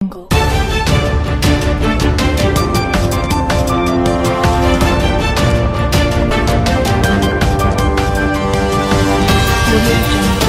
jungle. Audio jungle.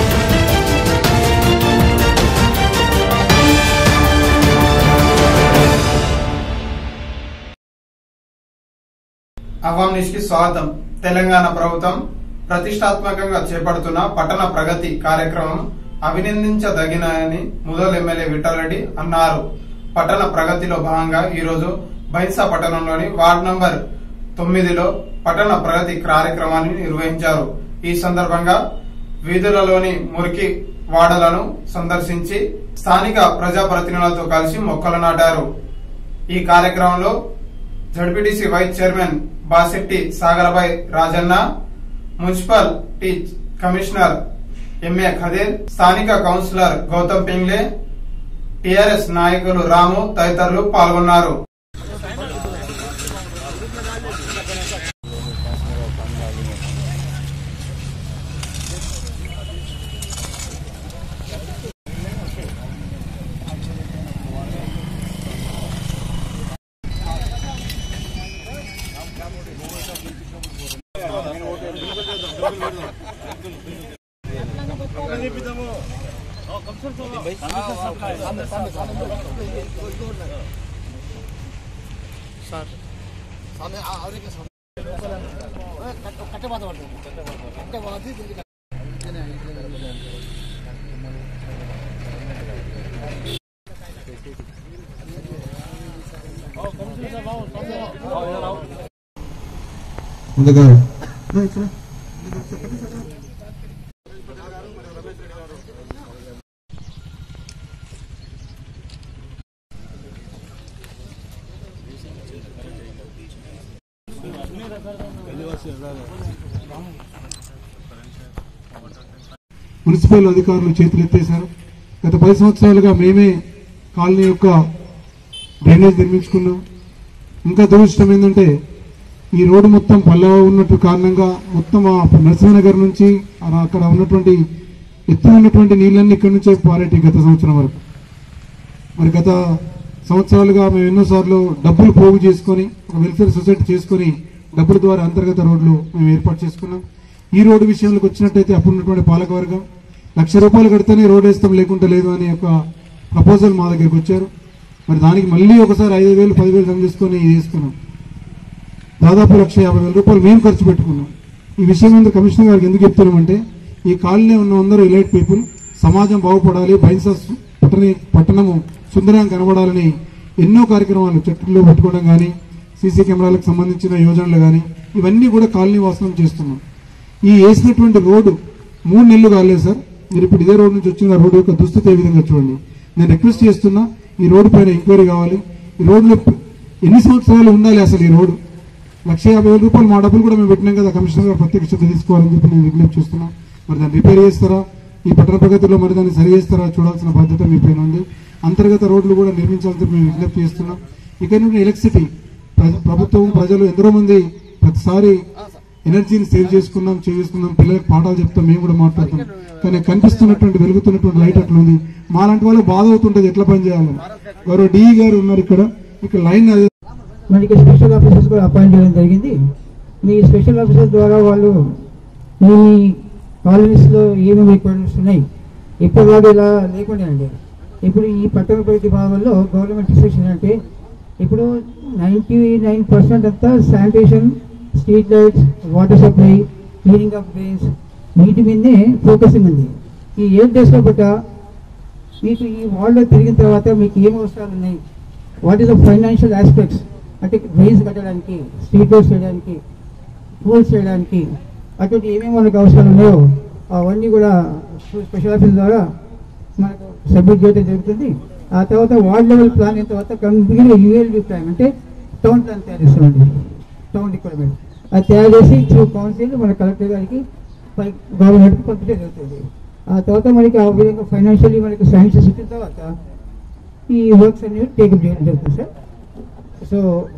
Awaam news కి స్వాగతం తెలంగాణ ప్రభుత్వం ప్రతిష్టాత్మకంగా చేపడుతున్న పట్టణ ప్రగతి కార్యక్రమం అభినందించదగినని ముదల్ ఎమ్మెల్యే విఠలరెడ్డి అన్నారు పట్టణ ప్రగతిలో భాగంగా ఈరోజు బైన్సా పట్టణంలోని వార్డు నంబర్ తొమ్మిదిలో పట్టణ ప్రగతి కార్యక్రమాన్ని నిర్వహించారు ఈ సందర్భంగా వీధులలోని మురికి వాడలను సందర్శించి స్థానిక ప్రజాప్రతినిధులతో కలిసి మొక్కలు నాటారు ఈ కార్యక్రమంలో ZPTC vice chairman Basetti Sagarabai Rajanna municipal టీ కమిషనర్ ఎంఏ ఖదీర్ స్థానిక కౌన్సిలర్ గౌతమ్ పింగ్లే టిఆర్ఎస్ నాయకులు రాము తదితరులు పాల్గొన్నారు ముందుగా మున్సిపల్ అధికారులు చేతులెత్తేశారు గత పది సంవత్సరాలుగా మేమే కాలనీ యొక్క డ్రైనేజ్ నిర్మించుకున్నాం ఇంకా దురదృష్టం ఏంటంటే ఈ రోడ్డు మొత్తం పల్లవ ఉన్నట్టు కారణంగా మొత్తం ఆ నరసింహనగర్ నుంచి అలా అక్కడ ఉన్నటువంటి ఎత్తున ఉన్నటువంటి నీళ్ళన్నీ ఇక్కడి నుంచే పారేటి గత సంవత్సరం వరకు మరి గత సంవత్సరాలుగా మేము ఎన్నోసార్లు డబ్బులు పోగు చేసుకొని ఒక వెల్ఫేర్ సొసైటీ చేసుకొని డబ్బుల ద్వారా అంతర్గత రోడ్లు మేము ఏర్పాటు చేసుకున్నాం ఈ రోడ్డు విషయంలోకి వచ్చినట్టయితే అప్పుడు ఉన్నటువంటి పాలకవర్గం లక్ష రూపాయలు కడితేనే రోడ్ వేస్తాం లేకుంటే లేదు అనే ఒక ప్రపోజల్ మా దగ్గరికి వచ్చారు మరి దానికి మళ్ళీ ఒకసారి ఐదు వేలు పదివేలు జమ చేసుకొని ఇది చేసుకున్నాం దాదాపు లక్ష యాభై వేల రూపాయలు మేము ఖర్చు పెట్టుకున్నాం ఈ విషయం మీద కమిషనర్ గారికి ఎందుకు చెప్తున్నామంటే ఈ కాలనీ ఉన్న అందరూ ఎలైట్ పీపుల్ సమాజం బాగుపడాలి బైన్సా పట్టణ పట్టణము సుందరంగా కనబడాలని ఎన్నో కార్యక్రమాలు చెట్లు పెట్టుకోవడం కానీ సీసీ కెమెరాలకు సంబంధించిన యోజనలు కానీ ఇవన్నీ కూడా కాలనీ వాసనం చేస్తున్నాం ఈ వేసినటువంటి రోడ్డు మూడు నెలలు కాలేదు సార్ మీరు ఇప్పుడు ఇదే రోడ్డు నుంచి వచ్చిన రోడ్డు యొక్క దుస్థితి ఏ విధంగా చూడండి నేను రిక్వెస్ట్ చేస్తున్నా ఈ రోడ్డు పైన ఎంక్వైరీ కావాలి ఈ రోడ్లో ఎన్ని సంవత్సరాలు ఉండాలి అసలు ఈ రోడ్డు లక్ష యాభై వేల రూపాయలు మా డబ్బులు కూడా మేము పెట్టినాం కదా కమిషనర్ గారు ప్రత్యేక శ్రద్ధ తీసుకోవాలని చెప్పి నేను విజ్ఞప్తి చేస్తున్నా మరి దాన్ని రిపేర్ చేస్తారా ఈ పట్టణ ప్రగతిలో మరి దాన్ని సరి చేస్తారా చూడాల్సిన బాధ్యత మీ పైన ఉంది అంతర్గత రోడ్లు కూడా నిర్మించాలని చెప్పి మేము విజ్ఞప్తి చేస్తున్నాం ఇక నుండి ఎలక్ట్రిసిటీ ప్ర- ప్రభుత్వం ప్రజలు ఎందరో మంది ప్రతిసారి ఎనర్జీని సేవ్ చేసుకున్నాం చేసుకున్నాం పిల్లలకు పాఠాలు చెప్తాం మేము కూడా మాట్లాడుతున్నాం కానీ కనిపిస్తున్నటువంటి వెలుగుతున్నటువంటి లైట్ అట్లా ఉంది మాలాంటి వాళ్ళు బాధ అవుతుంటది ఎట్లా పని చేయాలని గౌరవ డిఈ గారు ఉన్నారు ఇక్కడ ఇక్కడ లైన్ అదే మనకి స్పెషల్ ఆఫీసర్స్ కూడా అపాయింట్ చేయడం జరిగింది మీ స్పెషల్ ఆఫీసర్ ద్వారా వాళ్ళు మీ కాలనీస్లో ఏమేమి రిక్వైర్మెంట్స్ ఉన్నాయి ఇప్పటిలాగా ఇలా లేకుండా అండి ఇప్పుడు ఈ పట్టణ ప్రగతి భాగంలో గవర్నమెంట్ డిసిషన్ అంటే ఇప్పుడు నైంటీ నైన్ పర్సెంట్ అంతా sanitation street lights water supply cleaning of drains వీటి మీదనే ఫోకసింగ్ ఉంది ఈ ఎయిట్ డేస్లో బట్ట మీకు ఈ వార్డులో తిరిగిన తర్వాత మీకు ఏం అవసరాలు ఉన్నాయి what is the financial aspects అంటే డ్రైన్స్ కట్టడానికి స్ట్రీట్ డోర్స్ చేయడానికి పూల్స్ చేయడానికి అటువంటి ఏమేమి మనకు అవసరాలు ఉన్నాయో అవన్నీ కూడా స్పెషల్ ఆఫీస్ ద్వారా మనకు సబ్మిట్ చేయడం జరుగుతుంది ఆ తర్వాత వార్డ్ లెవెల్ ప్లాన్ అయిన తర్వాత కంప్లీట్గా యూఎల్బి ప్లాన్ అంటే టౌన్ ప్లాన్ తయారు చేస్తామండి టౌన్ రిక్వైర్మెంట్ అది తయారు చేసి త్రూ కౌన్సిల్ మన కలెక్టర్ గారికి గవర్నమెంట్కి పంపించడం జరుగుతుంది ఆ తర్వాత మనకి ఆ విధంగా ఫైనాన్షియల్లీ మనకి శాంక్షన్స్ ఇచ్చిన తర్వాత ఈ వర్క్స్ అనేవి టేకప్ చేయడం జరుగుతుంది సార్ సో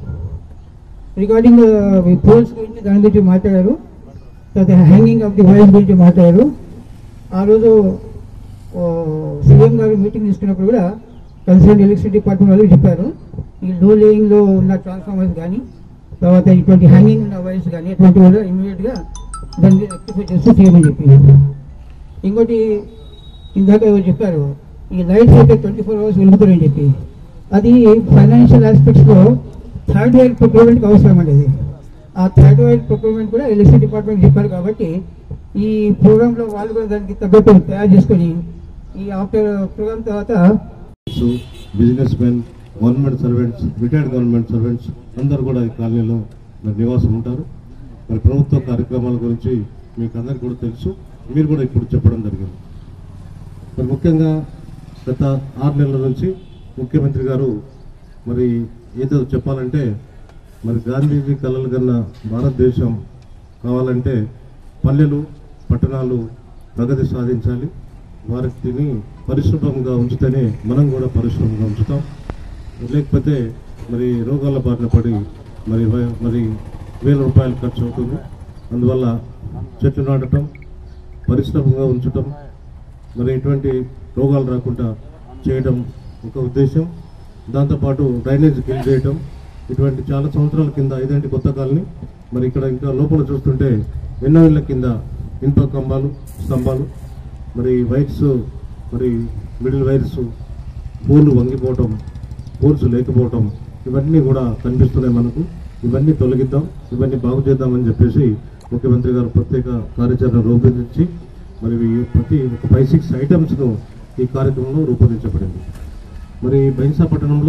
రిగార్డింగ్ పోల్స్ గురించి దాని గురించి మాట్లాడారు తర్వాత హ్యాంగింగ్ ఆఫ్ ది వైర్స్ గురించి మాట్లాడారు ఆ రోజు సీఎం గారు మీటింగ్ తీసుకున్నప్పుడు కూడా కన్సర్న్ ఎలక్ట్రిసిటీ డిపార్ట్మెంట్ వాళ్ళు చెప్పారు ఈ లో లేయింగ్లో ఉన్న ట్రాన్స్ఫార్మర్స్ కానీ తర్వాత ఇటువంటి హ్యాంగింగ్ ఉన్న వైర్స్ కానీ అటువంటి వాళ్ళు ఇమీడియట్గా దాన్ని రెక్టిఫై చేస్తూ చేయమని చెప్పింది ఇంకోటి ఇందాక ఎవరు చెప్పారు ఈ లైట్స్ అయితే ట్వంటీ ఫోర్ అవర్స్ వెలుగుతారని చెప్పి అది ఫైనాన్షియల్ ఆస్పెక్ట్స్లో థర్డ్ వైర్ ప్రొక్యూర్మెంట్కి అవసరం అండి అది ఆ థర్డ్ వైర్ ప్రొక్యూర్మెంట్ కూడా ఎలక్ట్రిసిటీ డిపార్ట్మెంట్ చెప్పారు కాబట్టి ఈ ప్రోగ్రాంలో వాళ్ళు కూడా దానికి తగ్గట్టు తయారు చేసుకొని ఈ ఆఫ్టర్ ప్రోగ్రామ్ తర్వాత businessmen government servants retired government servants అందరూ కూడా ఈ కాలనీలో మరి నివాసం ఉంటారు మరి ప్రభుత్వ కార్యక్రమాల గురించి మీకు అందరికీ కూడా తెలుసు మీరు కూడా ఇప్పుడు చెప్పడం జరిగింది మరి ముఖ్యంగా గత ఆరు నెలల నుంచి ముఖ్యమంత్రి గారు మరి ఏదో చెప్పాలంటే మరి గాంధీజీ కలలు కన్నా భారతదేశం కావాలంటే పల్లెలు పట్టణాలు ప్రగతి సాధించాలి వారిని పరిశుభ్రంగా ఉంచితేనే మనం కూడా పరిశుభ్రంగా ఉంచుతాం లేకపోతే మరి రోగాల బారిన పడి మరి వ- మరి వేల రూపాయలు ఖర్చు అవుతుంది అందువల్ల చెట్లు నాటడం పరిశ్రమంగా ఉంచటం మరి ఎటువంటి రోగాలు రాకుండా చేయడం ఒక ఉద్దేశం దాంతోపాటు డ్రైనేజ్ క్లీన్ చేయటం ఇటువంటి చాలా సంవత్సరాల కింద ఇదేంటి కొత్త కాలనీ మరి ఇక్కడ ఇంకా లోపల చూస్తుంటే ఎన్నో ఇళ్ళ కింద ఇనుప కంబాలు స్తంభాలు మరి వైర్స్ మరి మిడిల్ వైర్స్ పోలు వంగిపోవటం పోల్స్ లేకపోవటం ఇవన్నీ కూడా కనిపిస్తున్నాయి మనకు ఇవన్నీ తొలగిద్దాం ఇవన్నీ బాగు చేద్దామని చెప్పేసి ముఖ్యమంత్రి గారు ప్రత్యేక కార్యాచరణ రూపొందించి మరి ఈ ప్రతి ఒక ఫైవ్ సిక్స్ ఐటమ్స్ను ఈ కార్యక్రమంలో రూపొందించబడింది మరి బైన్సా పట్టణంలో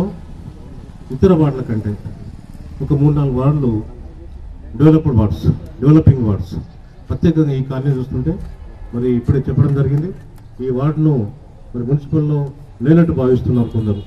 ఇతర వార్డుల కంటే ఒక మూడు నాలుగు వార్డులు డెవలప్డ్ వార్డ్స్ డెవలపింగ్ వార్డ్స్ ప్రత్యేకంగా ఈ కాలనీ చూస్తుంటే మరి ఇప్పుడే చెప్పడం జరిగింది ఈ వార్డును మరి మున్సిపల్లో లేనట్టు భావిస్తున్నారు కొందరు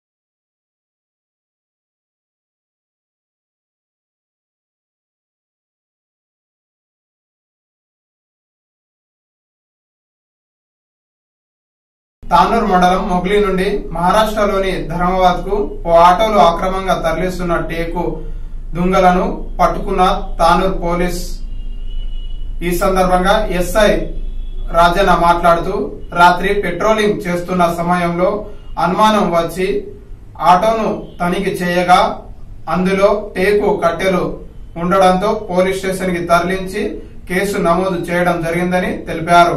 తానూరు మండలం మొగ్లీ నుండి మహారాష్ట్రలోని ధర్మాబాద్ కు ఓ ఆటోలో అక్రమంగా తరలిస్తున్న టేకు దుంగలను పట్టుకున్న తానూరు పోలీస్ ఈ సందర్భంగా ఎస్ఐ రాజన్న మాట్లాడుతూ రాత్రి పెట్రోలింగ్ చేస్తున్న సమయంలో అనుమానం వచ్చి ఆటోను తనిఖీ చేయగా అందులో టేకు కట్టెలు ఉండడంతో పోలీస్ స్టేషన్ కి తరలించి కేసు నమోదు చేయడం జరిగిందని తెలిపారు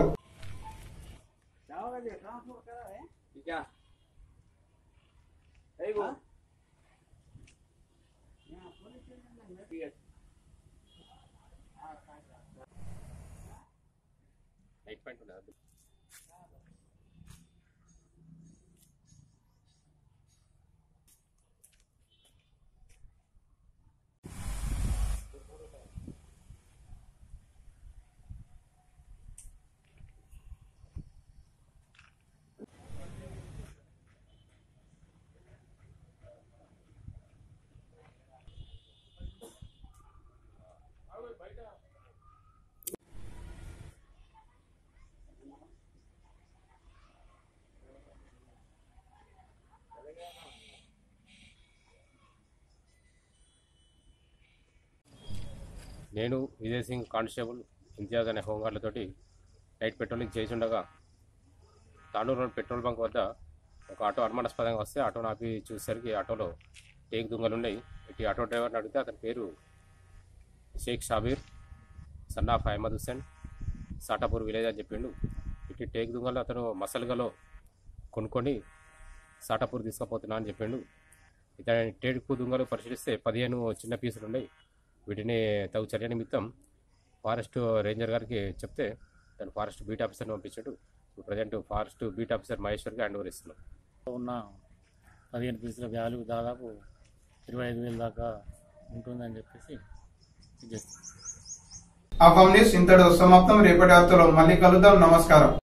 నేను విజయ్ సింగ్ కానిస్టేబుల్ ఇంతియాజ్ అనే హోంగార్డులతోటి నైట్ పెట్రోలింగ్ చేసి ఉండగా తాండూరు రోడ్ పెట్రోల్ బంక్ వద్ద ఒక ఆటో అనుమానాస్పదంగా వస్తే ఆటోను ఆపి చూసేసరికి ఆటోలో టేక్ దుంగలు ఉన్నాయి ఇటు ఆటో డ్రైవర్ని అడిగితే అతని పేరు షేక్ షాబీర్ సన్నాఫ్ అహ్మద్ హుస్సేన్ సాటాపూర్ విలేజ్ అని చెప్పిండు ఇటు టేక్ దుంగలు అతను మసల్గలో కొనుక్కొని సాటాపూర్ తీసుకుపోతున్నా అని చెప్పిండు ఇతని టేకు దుంగలు పరిశీలిస్తే పదిహేను చిన్న పీసులు ఉన్నాయి వీటిని తగు చర్య నిమిత్తం ఫారెస్ట్ రేంజర్ గారికి చెప్తే దాని ఫారెస్ట్ బీట్ ఆఫీసర్ని పంపించాడు ఇప్పుడు ప్రజెంట్ ఫారెస్ట్ బీట్ ఆఫీసర్ మహేశ్వర్కి హ్యాండ్ ఓవర్ ఇస్తున్నాం ఉన్న పదిహేను పీసుల వాల్యూ దాదాపు ఇరవై ఐదు వేల దాకా ఉంటుందని చెప్పేసి ఇది చేస్తాం అఫాం న్యూస్ ఇంతటితో సమాప్తం రేపటి వార్తలో మళ్ళీ కలుద్దాం నమస్కారం